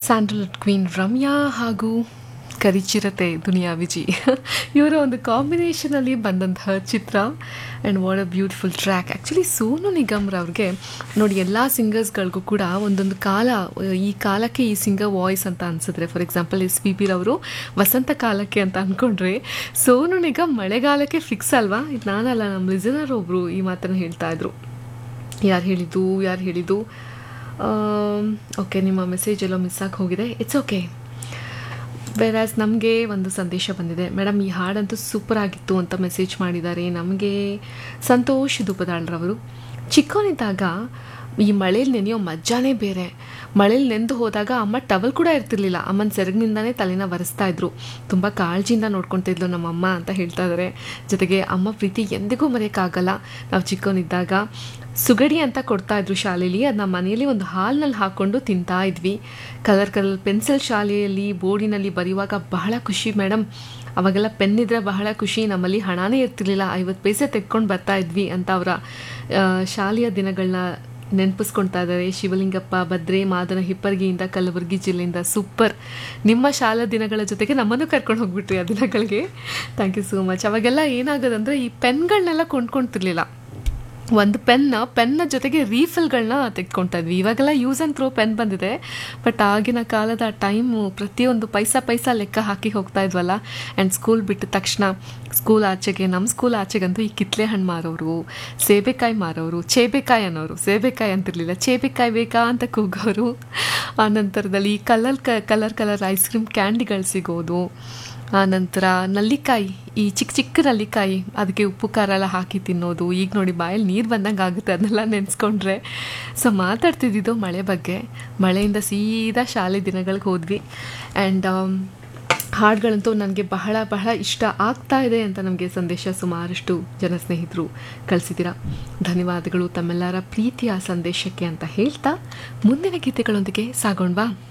Sandalwood queen Ramya ಹಾಗೂ ಕರಿಚಿರತೆ ದುನಿಯಾ ವಿಜಿ ಇವರ ಒಂದು ಕಾಂಬಿನೇಷನಲ್ಲಿ ಬಂದಂತಹ ಚಿತ್ರ and what a beautiful track actually Sonu ನಿಗಮ್ರವ್ರಿಗೆ ನೋಡಿ ಎಲ್ಲ ಸಿಂಗರ್ಸ್ಗಳಿಗೂ ಕೂಡ ಒಂದೊಂದು ಕಾಲ ಈ ಕಾಲಕ್ಕೆ ಈ ಸಿಂಗರ್ ವಾಯ್ಸ್ ಅಂತ ಅನ್ಸಿದ್ರೆ ಫಾರ್ ಎಕ್ಸಾಂಪಲ್ ಎಸ್ ಪಿ ಬಿರವರು ವಸಂತ ಕಾಲಕ್ಕೆ ಅಂತ ಅಂದ್ಕೊಂಡ್ರೆ ಸೋನು ನಿಗಮ್ ಮಳೆಗಾಲಕ್ಕೆ ಫಿಕ್ಸ್ ಅಲ್ವಾ ಇದು ನಾನಲ್ಲ ನಮ್ಮ ಲಿಸನರ್ ಒಬ್ಬರು ಈ ಮಾತನ್ನು ಹೇಳ್ತಾ ಇದ್ರು ಯಾರು ಹೇಳಿದ್ದು ಯಾರು ಹೇಳಿದ್ದು ಓಕೆ ನಿಮ್ಮ ಮೆಸೇಜ್ ಎಲ್ಲೋ ಮಿಸ್ ಆಗಿ ಹೋಗಿದೆ ಇಟ್ಸ್ ಓಕೆ ವೆರಾಸ್ ನಮಗೆ ಒಂದು ಸಂದೇಶ ಬಂದಿದೆ ಮೇಡಮ್ ಈ ಹಾಡಂತೂ ಸೂಪರ್ ಆಗಿತ್ತು ಅಂತ ಮೆಸೇಜ್ ಮಾಡಿದ್ದಾರೆ ನಮಗೆ ಸಂತೋಷ್ ದುಪದಾಳ್ರವರು ಚಿಕ್ಕವನಿದ್ದಾಗ ಈ ಮಳೇಲಿ ನೆನೆಯೋ ಮಜ್ಜಾನೇ ಬೇರೆ ಮಳೇಲಿ ನೆಂದು ಹೋದಾಗ ಅಮ್ಮ ಟವಲ್ ಕೂಡ ಇರ್ತಿರ್ಲಿಲ್ಲ ಅಮ್ಮನ ಸೆರಗಿನಿಂದಾನೇ ತಲೆನ ಒರೆಸ್ತಾ ಇದ್ರು ತುಂಬ ಕಾಳಜಿಯಿಂದ ನೋಡ್ಕೊತಿದ್ಲು ನಮ್ಮಮ್ಮ ಅಂತ ಹೇಳ್ತಾ ಇದ್ದಾರೆ ಜೊತೆಗೆ ಅಮ್ಮ ಪ್ರೀತಿ ಎಂದಿಗೂ ಮರೆಯೋಕ್ಕಾಗಲ್ಲ ನಾವು ಚಿಕ್ಕವನಿದ್ದಾಗ ಸುಗಡಿ ಅಂತ ಕೊಡ್ತಾ ಇದ್ರು ಶಾಲೆಯಲ್ಲಿ ಅದನ್ನ ಮನೆಯಲ್ಲಿ ಒಂದು ಹಾಲ್ನಲ್ಲಿ ಹಾಕ್ಕೊಂಡು ತಿಂತಾ ಇದ್ವಿ ಕಲರ್ ಕಲರ್ ಪೆನ್ಸಿಲ್ ಶಾಲೆಯಲ್ಲಿ ಬೋರ್ಡಿನಲ್ಲಿ ಬರೆಯುವಾಗ ಬಹಳ ಖುಷಿ ಮೇಡಮ್ ಅವಾಗೆಲ್ಲ ಪೆನ್ ಇದ್ರೆ ಬಹಳ ಖುಷಿ ನಮ್ಮಲ್ಲಿ ಹಣನೇ ಇರ್ತಿರ್ಲಿಲ್ಲ ಐವತ್ತು ಪೈಸೆ ತೆಕ್ಕೊಂಡು ಬರ್ತಾ ಇದ್ವಿ ಅಂತ ಅವರ ಶಾಲೆಯ ದಿನಗಳನ್ನ ನೆನಪಿಸ್ಕೊಳ್ತಾ ಇದ್ದಾರೆ ಶಿವಲಿಂಗಪ್ಪ ಭದ್ರೆ ಮಾದನ ಹಿಪ್ಪರ್ಗಿಯಿಂದ ಕಲಬುರಗಿ ಜಿಲ್ಲೆಯಿಂದ ಸೂಪರ್ ನಿಮ್ಮ ಶಾಲಾ ದಿನಗಳ ಜೊತೆಗೆ ನಮ್ಮನ್ನು ಕರ್ಕೊಂಡು ಹೋಗ್ಬಿಟ್ರಿ ಆ ದಿನಗಳಿಗೆ ಥ್ಯಾಂಕ್ ಯು ಸೋ ಮಚ್ ಅವಾಗೆಲ್ಲ ಏನಾಗೋದಂದ್ರೆ ಈ ಪೆನ್ಗಳನ್ನೆಲ್ಲ ಕೊಂಡ್ಕೊಳ್ತಿರ್ಲಿಲ್ಲ ಒಂದು ಪೆನ್ನ ಪೆನ್ನ ಜೊತೆಗೆ ರೀಫಿಲ್ಗಳನ್ನ ತೆಗೆದುಕೊಳ್ತಾ ಇದ್ವಿ ಇವಾಗೆಲ್ಲ ಯೂಸ್ ಆ್ಯಂಡ್ ಥ್ರೋ ಪೆನ್ ಬಂದಿದೆ ಬಟ್ ಆಗಿನ ಕಾಲದ ಟೈಮು ಪ್ರತಿಯೊಂದು ಪೈಸಾ ಪೈಸಾ ಲೆಕ್ಕ ಹಾಕಿ ಹೋಗ್ತಾ ಇದ್ವಲ್ಲ ಆ್ಯಂಡ್ ಸ್ಕೂಲ್ ಬಿಟ್ಟ ತಕ್ಷಣ ಸ್ಕೂಲ್ ಆಚೆಗೆ ನಮ್ಮ ಸ್ಕೂಲ್ ಆಚೆಗಂತೂ ಈ ಕಿತ್ಲೆ ಹಣ್ಣು ಮಾರೋರು ಸೇಬೆಕಾಯಿ ಮಾರೋರು ಚೇಬೆಕಾಯಿ ಅನ್ನೋರು ಸೇಬೆಕಾಯಿ ಅಂತಿರ್ಲಿಲ್ಲ ಚೇಬೆಕಾಯಿ ಬೇಕಾ ಅಂತ ಕೂಗೋರು ಆ ನಂತರದಲ್ಲಿ ಕಲರ್ ಕ ಕಲರ್ ಕಲರ್ ಐಸ್ ಕ್ರೀಮ್ ಕ್ಯಾಂಡಿಗಳು ಸಿಗೋದು ಆನಂತರ ನಲ್ಲಿಕಾಯಿ ಈ ಚಿಕ್ಕ ಚಿಕ್ಕ ನಲ್ಲಿಕಾಯಿ ಅದಕ್ಕೆ ಉಪ್ಪು ಖಾರ ಎಲ್ಲ ಹಾಕಿ ತಿನ್ನೋದು ಈಗ ನೋಡಿ ಬಾಯಲ್ಲಿ ನೀರು ಬಂದಂಗೆ ಆಗುತ್ತೆ ಅದನ್ನೆಲ್ಲ ನೆನೆಸ್ಕೊಂಡ್ರೆ ಸೊ ಮಾತಾಡ್ತಿದ್ದಿದ್ದು ಮಳೆ ಬಗ್ಗೆ ಮಳೆಯಿಂದ ಸೀದಾ ಶಾಲೆ ದಿನಗಳಿಗೆ ಹೋದ್ವಿ ಆ್ಯಂಡ್ ಹಾಡುಗಳಂತೂ ನನಗೆ ಬಹಳ ಬಹಳ ಇಷ್ಟ ಆಗ್ತಾ ಇದೆ ಅಂತ ನಮಗೆ ಸಂದೇಶ ಸುಮಾರಷ್ಟು ಜನ ಸ್ನೇಹಿತರು ಕಳಿಸಿದ್ದೀರಾ ಧನ್ಯವಾದಗಳು ತಮ್ಮೆಲ್ಲರ ಪ್ರೀತಿಯ ಸಂದೇಶಕ್ಕೆ ಅಂತ ಹೇಳ್ತಾ ಮುಂದಿನ ಗೀತೆಗಳೊಂದಿಗೆ ಸಾಗೋಣವಾ